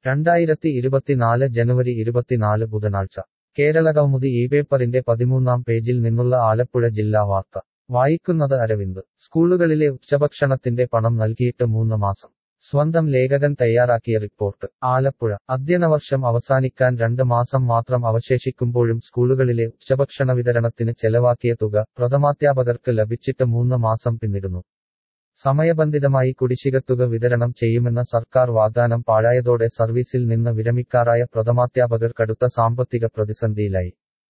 രണ്ടായിരത്തി ഇരുപത്തിനാല് ജനുവരി ഇരുപത്തിനാല് ബുധനാഴ്ച കേരള കൗമുദി ഈ പേപ്പറിന്റെ പതിമൂന്നാം പേജിൽ നിന്നുള്ള ആലപ്പുഴ ജില്ലാ വാർത്ത വായിക്കുന്നത് അരവിന്ദ് സ്കൂളുകളിലെ ഉച്ചഭക്ഷണത്തിന്റെ പണം നൽകിയിട്ട് മൂന്ന് മാസം സ്വന്തം ലേഖകൻ തയ്യാറാക്കിയ റിപ്പോർട്ട് ആലപ്പുഴ അധ്യയനവർഷം അവസാനിക്കാൻ രണ്ട് മാസം മാത്രം അവശേഷിക്കുമ്പോഴും സ്കൂളുകളിലെ ഉച്ചഭക്ഷണ വിതരണത്തിന് ചെലവാക്കിയ തുക പ്രഥമാധ്യാപകർക്ക് ലഭിച്ചിട്ട് മൂന്ന് മാസം പിന്നിടുന്നു സമയബന്ധിതമായി കുടിശ്ശികത്തുക വിതരണം ചെയ്യുമെന്ന സർക്കാർ വാഗ്ദാനം പാഴായതോടെ സർവീസിൽ നിന്ന് വിരമിക്കാറായ പ്രഥമാധ്യാപകർ കടുത്ത സാമ്പത്തിക പ്രതിസന്ധിയിലായി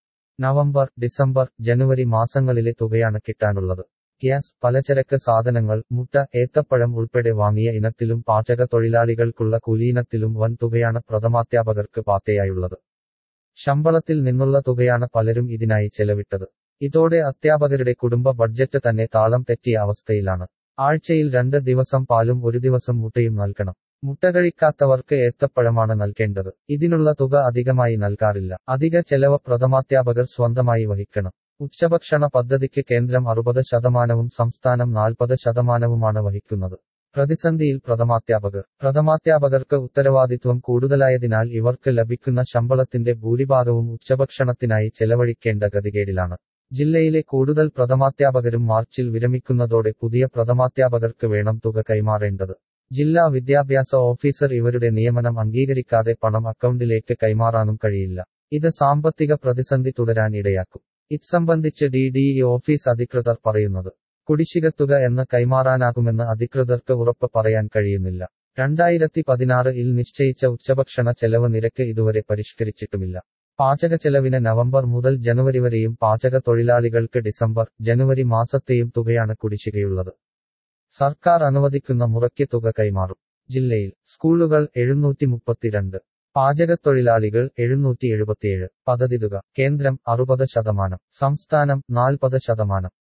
നവംബർ ഡിസംബർ ജനുവരി മാസങ്ങളിലെ തുകയാണ് കിട്ടാനുള്ളത് ഗ്യാസ് പലചരക്ക് സാധനങ്ങൾ മുട്ട ഏത്തപ്പഴം ഉൾപ്പെടെ വാങ്ങിയ ഇനത്തിലും പാചക തൊഴിലാളികൾക്കുള്ള കൂലിയിനത്തിലും വൻ തുകയാണ് പ്രഥമാധ്യാപകർക്ക് പാത്തയായുള്ളത് ശമ്പളത്തിൽ നിന്നുള്ള തുകയാണ് പലരും ഇതിനായി ചെലവിട്ടത് ഇതോടെ അധ്യാപകരുടെ കുടുംബ ബഡ്ജറ്റ് തന്നെ താളം തെറ്റിയ അവസ്ഥയിലാണ് ആഴ്ചയിൽ രണ്ട് ദിവസം പാലും ഒരു ദിവസം മുട്ടയും നൽകണം മുട്ട കഴിക്കാത്തവർക്ക് ഏത്തപ്പഴമാണ് നൽകേണ്ടത് ഇതിനുള്ള തുക അധികമായി നൽകാറില്ല അധിക ചെലവ് പ്രഥമാധ്യാപകർ സ്വന്തമായി വഹിക്കണം ഉച്ചഭക്ഷണ പദ്ധതിക്ക് കേന്ദ്രം അറുപത് ശതമാനവും സംസ്ഥാനം നാൽപ്പത് ശതമാനവുമാണ് വഹിക്കുന്നത് പ്രതിസന്ധിയിൽ പ്രഥമാധ്യാപകർ പ്രഥമാധ്യാപകർക്ക് ഉത്തരവാദിത്വം കൂടുതലായതിനാൽ ഇവർക്ക് ലഭിക്കുന്ന ശമ്പളത്തിന്റെ ഭൂരിഭാഗവും ഉച്ചഭക്ഷണത്തിനായി ചെലവഴിക്കേണ്ട ഗതികേടിലാണ് ജില്ലയിലെ കൂടുതൽ പ്രഥമാധ്യാപകരും മാർച്ചിൽ വിരമിക്കുന്നതോടെ പുതിയ പ്രഥമാധ്യാപകർക്ക് വേണം തുക കൈമാറേണ്ടത് ജില്ലാ വിദ്യാഭ്യാസ ഓഫീസർ ഇവരുടെ നിയമനം അംഗീകരിക്കാതെ പണം അക്കൗണ്ടിലേക്ക് കൈമാറാനും കഴിയില്ല ഇത് സാമ്പത്തിക പ്രതിസന്ധി തുടരാൻ ഇടയാക്കും ഇത്സംബന്ധിച്ച് ഡി ഡി ഇ ഓഫീസ് അധികൃതർ പറയുന്നത് കുടിശ്ശികത്തുക എന്ന് കൈമാറാനാകുമെന്ന് അധികൃതർക്ക് ഉറപ്പ് പറയാൻ കഴിയുന്നില്ല രണ്ടായിരത്തി പതിനാറ് ഇൽ നിശ്ചയിച്ച ഉച്ചഭക്ഷണ ചെലവ് നിരക്ക് ഇതുവരെ പരിഷ്കരിച്ചിട്ടുമില്ല പാചക ചെലവിന് നവംബർ മുതൽ ജനുവരി വരെയും പാചക തൊഴിലാളികൾക്ക് ഡിസംബർ ജനുവരി മാസത്തെയും തുകയാണ് കുടിശ്ശികയുള്ളത് സർക്കാർ അനുവദിക്കുന്ന മുറയ്ക്ക് തുക കൈമാറും ജില്ലയിൽ സ്കൂളുകൾ എഴുന്നൂറ്റി മുപ്പത്തിരണ്ട് പാചകത്തൊഴിലാളികൾ എഴുന്നൂറ്റി എഴുപത്തിയേഴ് പദ്ധതി തുക കേന്ദ്രം അറുപത് ശതമാനം സംസ്ഥാനം നാൽപ്പത് ശതമാനം